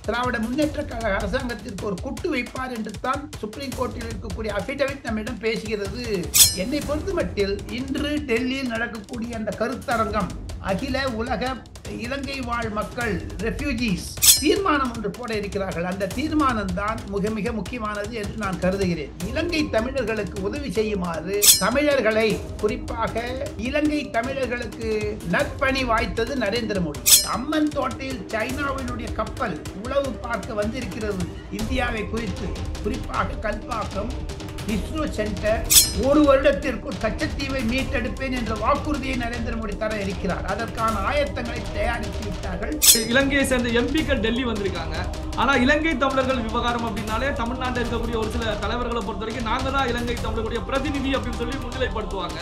திராவிட முன்னேற்ற கழக அரசாங்கத்திற்கு ஒரு குட்டு வைப்பார் என்று தான் சுப்ரீம் கோர்ட்டில் இருக்கக்கூடிய அபிடவிட் நம்மிடம் பேசுகிறது என்னை பொறுத்தமட்டில் இன்று டெல்லியில் நடக்கக்கூடிய அந்த கருத்தரங்கம் அகில உலக இலங்கை வாழ் மக்கள் ரெஃப்யூஜிஸ் தீர்மானம் ஒன்று போட இருக்கிறார்கள் அந்த தீர்மானம் தான் மிக மிக முக்கியமானது என்று நான் கருதுகிறேன் இலங்கை தமிழர்களுக்கு உதவி செய்யுமாறு தமிழர்களை குறிப்பாக இலங்கை தமிழர்களுக்கு நற்பணி வாய்த்தது நரேந்திர மோடி அம்மன் தோட்டையில் சைனாவினுடைய கப்பல் உளவு பார்க்க வந்திருக்கிறது இந்தியாவை குறித்து குறிப்பாக கல்பாக்கம் இஸ்ரோ சென்டர் ஒரு வருடத்திற்குள் கச்சத்தீவை மீட்டெடுப்பேன் என்ற வாக்குறுதியை நரேந்திர மோடி தர இருக்கிறார் அதற்கான ஆயத்தங்களை தயாரித்து விட்டார்கள் இலங்கையை சேர்ந்த எம்பிக்கள் டெல்லி வந்திருக்காங்க ஆனா இலங்கை தமிழர்கள் விவகாரம் அப்படின்னாலே தமிழ்நாட்டில் இருக்கக்கூடிய ஒரு சில தலைவர்களை பொறுத்த வரைக்கும் நாங்க தான் இலங்கை தமிழர்களுடைய பிரதிநிதி அப்படின்னு சொல்லி முன்னிலைப்படுத்துவாங்க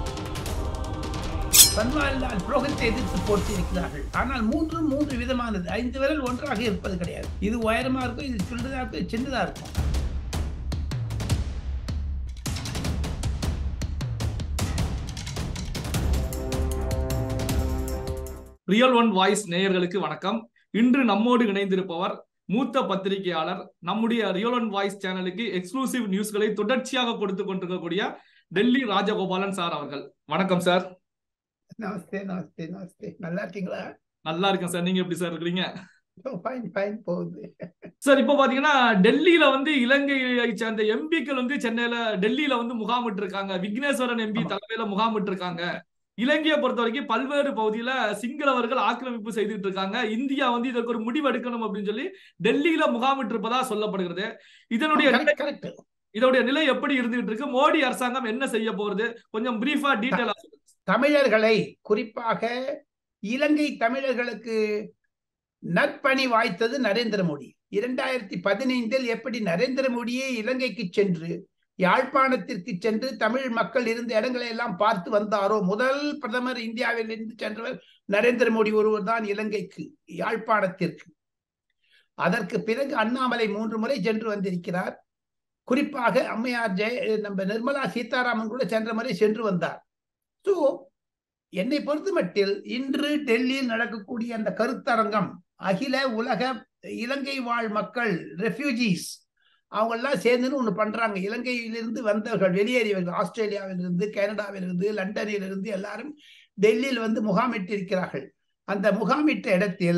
பன்வாரிலால் புரோகத்தை எதிர்த்து போட்டிருக்கிறார்கள் ஆனால் மூன்று மூன்று விதமானது ஐந்து விரல் ஒன்றாக இருப்பது கிடையாது இது உயரமா இருக்கும் இது சின்னதா இருக்கும் இது சின்னதா இருக்கும் ரியல் ஒன் வாய்ஸ் நேயர்களுக்கு வணக்கம் இன்று நம்மோடு இணைந்திருப்பவர் மூத்த பத்திரிகையாளர் நம்முடைய ரியல் ஒன் வாய்ஸ் சேனலுக்கு எக்ஸ்க்ளூசிவ் நியூஸ்களை தொடர்ச்சியாக கொடுத்து கொண்டிருக்கக்கூடிய டெல்லி ராஜகோபாலன் சார் அவர்கள் வணக்கம் சார் நமஸ்தே நமஸ்தே நமஸ்தே நல்லா இருக்கீங்களா நல்லா இருக்கேன் சார் நீங்க எப்படி சார் இருக்கிறீங்க ஃபைன் ஃபைன் போகுது சார் இப்போ பாத்தீங்கன்னா டெல்லியில வந்து இலங்கையை சேர்ந்த எம்பிக்கள் வந்து சென்னையில டெல்லியில வந்து முகாமிட்டு இருக்காங்க விக்னேஸ்வரன் எம்பி ஆமா. தலைமையில முகாமிட்டு இருக்காங்க இலங்கையை பொறுத்த வரைக்கும் பல்வேறு பகுதியில சிங்களவர்கள் ஆக்கிரமிப்பு செய்துட்டு இருக்காங்க இந்தியா வந்து இதற்கு ஒரு முடிவு எடுக்கணும் அப்படின்னு சொல்லி டெல்லியில முகாமிட்டு இருப்பதா சொல்லப்படுகிறது இதனுடைய நிலை- கரெக்ட் இதனுடைய நிலை எப்படி இருந்துகிட்டு இருக்கு மோடி அரசாங்கம் என்ன செய்ய போறது கொஞ்சம் பிரீஃபா டீட்டெயிலா தமிழர்களை குறிப்பாக இலங்கை தமிழர்களுக்கு நற்பணி வாய்த்தது நரேந்திர மோடி இரண்டாயிரத்தி பதினைந்தில் எப்படி நரேந்திர மோடியே இலங்கைக்கு சென்று யாழ்ப்பாணத்திற்கு சென்று தமிழ் மக்கள் இருந்த இடங்களை எல்லாம் பார்த்து வந்தாரோ முதல் பிரதமர் இந்தியாவில் இருந்து சென்றவர் நரேந்திர மோடி ஒருவர் தான் இலங்கைக்கு யாழ்ப்பாணத்திற்கு அதற்கு பிறகு அண்ணாமலை மூன்று முறை சென்று வந்திருக்கிறார் குறிப்பாக அம்மையார் ஜெய நம்ம நிர்மலா சீதாராமன் கூட சென்ற முறை சென்று வந்தார் ஸோ என்னை பொறுத்தமட்டில் இன்று டெல்லியில் நடக்கக்கூடிய அந்த கருத்தரங்கம் அகில உலக இலங்கை வாழ் மக்கள் ரெஃப்யூஜிஸ் அவங்கெல்லாம் சேர்ந்துன்னு ஒன்று பண்றாங்க இலங்கையிலிருந்து வந்தவர்கள் வெளியேறியவர்கள் ஆஸ்திரேலியாவிலிருந்து கனடாவிலிருந்து லண்டனிலிருந்து எல்லாரும் டெல்லியில் வந்து முகாமிட்டு இருக்கிறார்கள் அந்த முகாமிட்ட இடத்தில்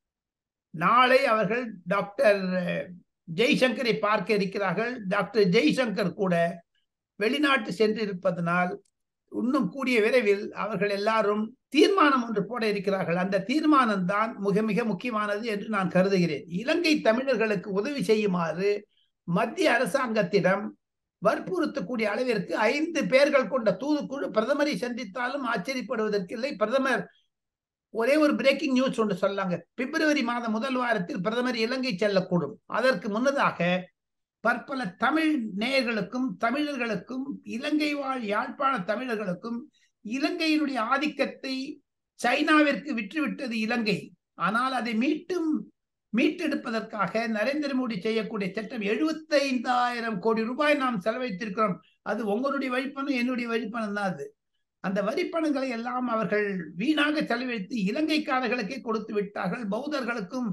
நாளை அவர்கள் டாக்டர் ஜெய்சங்கரை பார்க்க இருக்கிறார்கள் டாக்டர் ஜெய்சங்கர் கூட வெளிநாட்டு சென்றிருப்பதனால் இன்னும் கூடிய விரைவில் அவர்கள் எல்லாரும் தீர்மானம் ஒன்று போட இருக்கிறார்கள் அந்த தீர்மானம் தான் மிக மிக முக்கியமானது என்று நான் கருதுகிறேன் இலங்கை தமிழர்களுக்கு உதவி செய்யுமாறு மத்திய அரசாங்கத்திடம் வற்புறுத்தக்கூடிய அளவிற்கு ஐந்து பேர்கள் கொண்ட தூதுக்குழு பிரதமரை சந்தித்தாலும் ஆச்சரியப்படுவதற்கு இல்லை பிரதமர் ஒரே ஒரு பிரேக்கிங் நியூஸ் ஒன்று சொல்லாங்க பிப்ரவரி மாதம் முதல் வாரத்தில் பிரதமர் இலங்கை செல்லக்கூடும் அதற்கு முன்னதாக பற்பல தமிழ் நேயர்களுக்கும் தமிழர்களுக்கும் இலங்கை வாழ் யாழ்ப்பாண தமிழர்களுக்கும் இலங்கையினுடைய ஆதிக்கத்தை சைனாவிற்கு விற்றுவிட்டது இலங்கை ஆனால் அதை மீட்டும் மீட்டெடுப்பதற்காக நரேந்திர மோடி செய்யக்கூடிய திட்டம் எழுபத்தைந்தாயிரம் கோடி ரூபாய் நாம் செலவழித்திருக்கிறோம் அது உங்களுடைய வழிப்பணம் என்னுடைய வழிப்பணம் தான் அது அந்த வரிப்பணங்களை எல்லாம் அவர்கள் வீணாக செலவழித்து இலங்கைக்காரர்களுக்கே கொடுத்து விட்டார்கள் பௌத்தர்களுக்கும்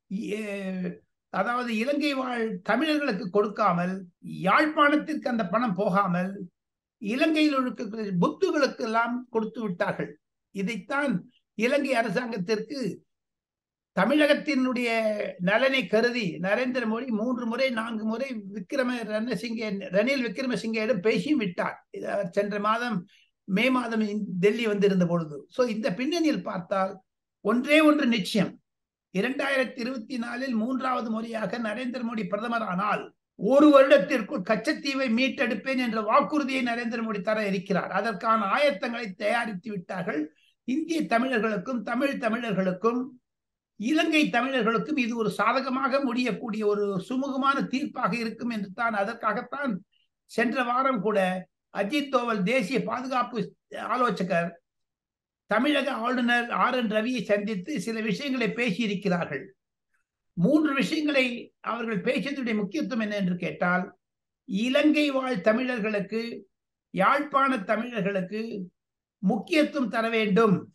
ஏ- அதாவது இலங்கை வாழ் தமிழர்களுக்கு கொடுக்காமல் யாழ்ப்பாணத்திற்கு அந்த பணம் போகாமல் இலங்கையில் இருக்க புத்துகளுக்கு எல்லாம் கொடுத்து விட்டார்கள் இதைத்தான் இலங்கை அரசாங்கத்திற்கு தமிழகத்தினுடைய நலனை கருதி நரேந்திர மோடி மூன்று முறை நான்கு முறை விக்ரம ரணசிங்கே ரணில் விக்ரமசிங்கேயிடம் பேசியும் விட்டார் இது அவர் சென்ற மாதம் மே மாதம் இந்த- டெல்லி வந்திருந்த பொழுது சோ இந்த பின்னணியில் பார்த்தால் ஒன்றே ஒன்று நிச்சயம் இரண்டாயிரத்தி இருபத்தி நாலில் மூன்றாவது முறையாக நரேந்திர மோடி பிரதமர் ஆனால் ஒரு வருடத்திற்குள் கச்சத்தீவை மீட்டெடுப்பேன் என்ற வாக்குறுதியை நரேந்திர மோடி தர இருக்கிறார் அதற்கான ஆயத்தங்களை தயாரித்து விட்டார்கள் இந்திய தமிழர்களுக்கும் தமிழ் தமிழர்களுக்கும் இலங்கை தமிழர்களுக்கும் இது ஒரு சாதகமாக முடியக்கூடிய ஒரு சுமூகமான தீர்ப்பாக இருக்கும் என்று தான் அதற்காகத்தான் சென்ற வாரம் கூட அஜித் தோவல் தேசிய பாதுகாப்பு ஆலோசகர் தமிழக ஆளுநர் ஆர் என் ரவியை சந்தித்து சில விஷயங்களை பேசியிருக்கிறார்கள் மூன்று விஷயங்களை அவர்கள் பேசியதுடைய முக்கியத்துவம் என்ன என்று கேட்டால் இலங்கை வாழ் தமிழர்களுக்கு யாழ்ப்பாண தமிழர்களுக்கு முக்கியத்துவம் தர வேண்டும்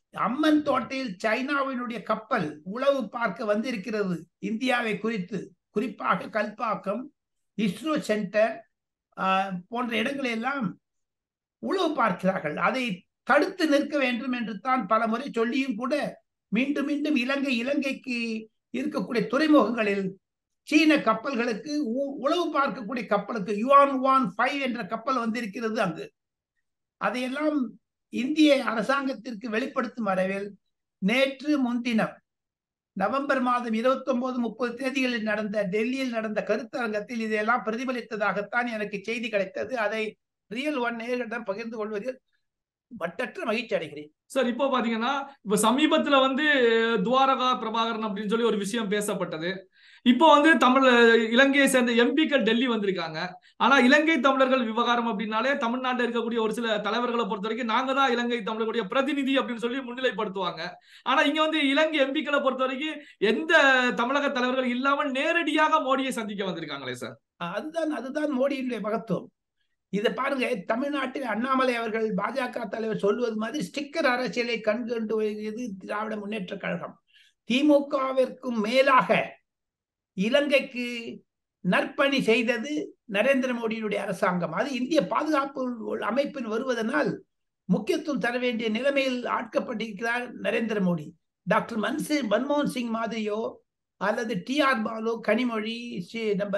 அம்மன் தோட்டையில் சைனாவினுடைய கப்பல் உளவு பார்க்க வந்திருக்கிறது இந்தியாவை குறித்து குறிப்பாக கல்பாக்கம் இஸ்ரோ சென்டர் போன்ற இடங்களை எல்லாம் உளவு பார்க்கிறார்கள் அதை தடுத்து நிற்க வேண்டும் என்று தான் பல முறை சொல்லியும் கூட மீண்டும் மீண்டும் இலங்கை இலங்கைக்கு இருக்கக்கூடிய துறைமுகங்களில் சீன கப்பல்களுக்கு உளவு பார்க்கக்கூடிய கப்பலுக்கு யுவான் வான் ஃபைவ் என்ற கப்பல் வந்திருக்கிறது அங்கு அதையெல்லாம் இந்திய அரசாங்கத்திற்கு வெளிப்படுத்தும் வரைவில் நேற்று முன்தினம் நவம்பர் மாதம் இருபத்தி ஒன்பது முப்பது தேதிகளில் நடந்த டெல்லியில் நடந்த கருத்தரங்கத்தில் இதையெல்லாம் பிரதிபலித்ததாகத்தான் எனக்கு செய்தி கிடைத்தது அதை ரியல் ஒன் நேர்களிடம் பகிர்ந்து கொள்வதில் மட்டற்ற மகிழ்ச்சி அடைகிறேன் சார் இப்போ பாத்தீங்கன்னா இப்ப சமீபத்துல வந்து துவாரகா பிரபாகரன் அப்படின்னு சொல்லி ஒரு விஷயம் பேசப்பட்டது இப்போ வந்து தமிழ் இலங்கையை சேர்ந்த எம்பிக்கள் டெல்லி வந்திருக்காங்க ஆனா இலங்கை தமிழர்கள் விவகாரம் அப்படின்னாலே தமிழ்நாட்டில் இருக்கக்கூடிய ஒரு சில தலைவர்களை பொறுத்த வரைக்கும் நாங்க தான் இலங்கை தமிழர்களுடைய பிரதிநிதி அப்படின்னு சொல்லி முன்னிலைப்படுத்துவாங்க ஆனா இங்க வந்து இலங்கை எம்பிக்களை பொறுத்த வரைக்கும் எந்த தமிழக தலைவர்கள் இல்லாமல் நேரடியாக மோடியை சந்திக்க வந்திருக்காங்களே சார் அதுதான் அதுதான் மோடியினுடைய மகத்துவம் இதை பாருங்க தமிழ்நாட்டில் அண்ணாமலை அவர்கள் பாஜக தலைவர் சொல்லுவது மாதிரி ஸ்டிக்கர் அரசியலை கண்கண்டு வருகிறது திராவிட முன்னேற்ற கழகம் திமுகவிற்கும் மேலாக இலங்கைக்கு நற்பணி செய்தது நரேந்திர மோடியினுடைய அரசாங்கம் அது இந்திய பாதுகாப்பு அமைப்பில் வருவதனால் முக்கியத்துவம் தர வேண்டிய நிலைமையில் ஆட்கப்பட்டிருக்கிறார் நரேந்திர மோடி டாக்டர் மன்சி மன்மோகன் சிங் மாதிரியோ அல்லது டி ஆர் பாலு கனிமொழி நம்ம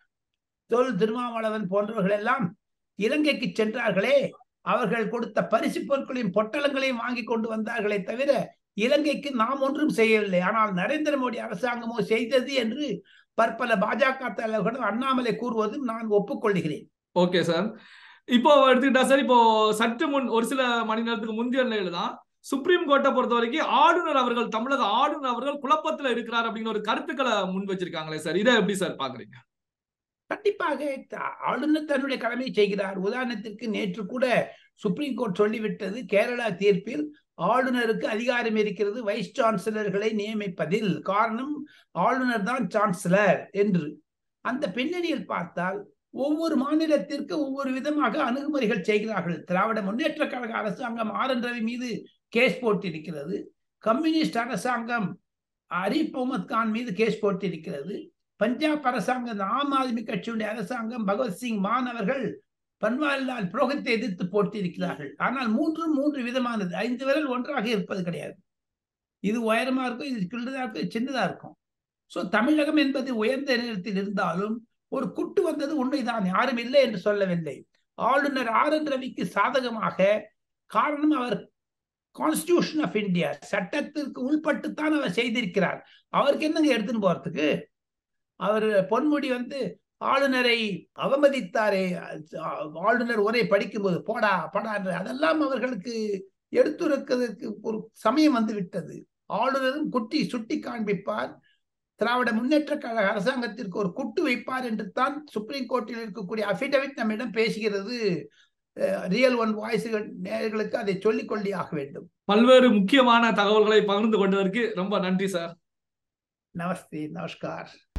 தொல் திருமாவளவன் போன்றவர்கள் எல்லாம் இலங்கைக்கு சென்றார்களே அவர்கள் கொடுத்த பரிசு பொருட்களையும் பொட்டலங்களையும் வாங்கி கொண்டு வந்தார்களே தவிர இலங்கைக்கு நாம் ஒன்றும் செய்யவில்லை ஆனால் நரேந்திர மோடி அரசாங்கமோ செய்தது என்று பற்பல பாஜக தலைவர்களும் அண்ணாமலை கூறுவதும் நான் ஒப்புக்கொள்கிறேன் ஓகே சார் இப்போ எடுத்துக்கிட்டா சார் இப்போ சற்று முன் ஒரு சில மணி நேரத்துக்கு முந்தைய நிலையில தான் சுப்ரீம் கோர்ட்டை பொறுத்த வரைக்கும் ஆளுநர் அவர்கள் தமிழக ஆளுநர் அவர்கள் குழப்பத்துல இருக்கிறார் அப்படிங்கிற ஒரு கருத்துக்களை முன் வச்சிருக்காங்களே சார் இதை எப்படி சார் பாக்குறீங்க கண்டிப்பாக ஆளுநர் தன்னுடைய கடமையை செய்கிறார் உதாரணத்திற்கு நேற்று கூட சுப்ரீம் கோர்ட் சொல்லிவிட்டது கேரளா தீர்ப்பில் ஆளுநருக்கு அதிகாரம் இருக்கிறது வைஸ் சான்சலர்களை நியமிப்பதில் காரணம் ஆளுநர் தான் சான்சலர் என்று அந்த பின்னணியில் பார்த்தால் ஒவ்வொரு மாநிலத்திற்கு ஒவ்வொரு விதமாக அணுகுமுறைகள் செய்கிறார்கள் திராவிட முன்னேற்ற கழக அரசாங்கம் ஆர் என் ரவி மீது கேஸ் போட்டிருக்கிறது கம்யூனிஸ்ட் அரசாங்கம் அரிப் முகமது கான் மீது கேஸ் போட்டிருக்கிறது பஞ்சாப் அரசாங்கம் ஆம் ஆத்மி கட்சியுடைய அரசாங்கம் பகவத்சிங் மான் அவர்கள் பன்வாரிலால் புரோகித்தை எதிர்த்து போட்டிருக்கிறார்கள் ஆனால் மூன்று மூன்று விதமானது ஐந்து விரல் ஒன்றாக இருப்பது கிடையாது இது உயரமா இருக்கும் இது கிள்ளதா இருக்கும் சின்னதா இருக்கும் ஸோ தமிழகம் என்பது உயர்ந்த நேரத்தில் இருந்தாலும் ஒரு குட்டு வந்தது உண்மைதான் யாரும் இல்லை என்று சொல்லவில்லை ஆளுநர் ஆர் என் ரவிக்கு சாதகமாக காரணம் அவர் கான்ஸ்டியூஷன் ஆஃப் இந்தியா சட்டத்திற்கு உள்பட்டுத்தான் அவர் செய்திருக்கிறார் அவருக்கு என்னங்க எடுத்துன்னு போறதுக்கு அவர் பொன்முடி வந்து ஆளுநரை அவமதித்தாரே ஆளுநர் உரை படிக்கும்போது போடா படா என்று அதெல்லாம் அவர்களுக்கு எடுத்துரைக்கிறதுக்கு ஒரு சமயம் வந்து விட்டது ஆளுநரும் குட்டி சுட்டி காண்பிப்பார் திராவிட முன்னேற்ற கழக அரசாங்கத்திற்கு ஒரு குட்டு வைப்பார் என்று தான் சுப்ரீம் கோர்ட்டில் இருக்கக்கூடிய அபிடவிட் நம்மிடம் பேசுகிறது ரியல் ஒன் வாய்ஸுகள் நேர்களுக்கு அதை சொல்லிக் கொள்ளி ஆக வேண்டும் பல்வேறு முக்கியமான தகவல்களை பகிர்ந்து கொண்டதற்கு ரொம்ப நன்றி சார் நமஸ்தே நமஸ்கார்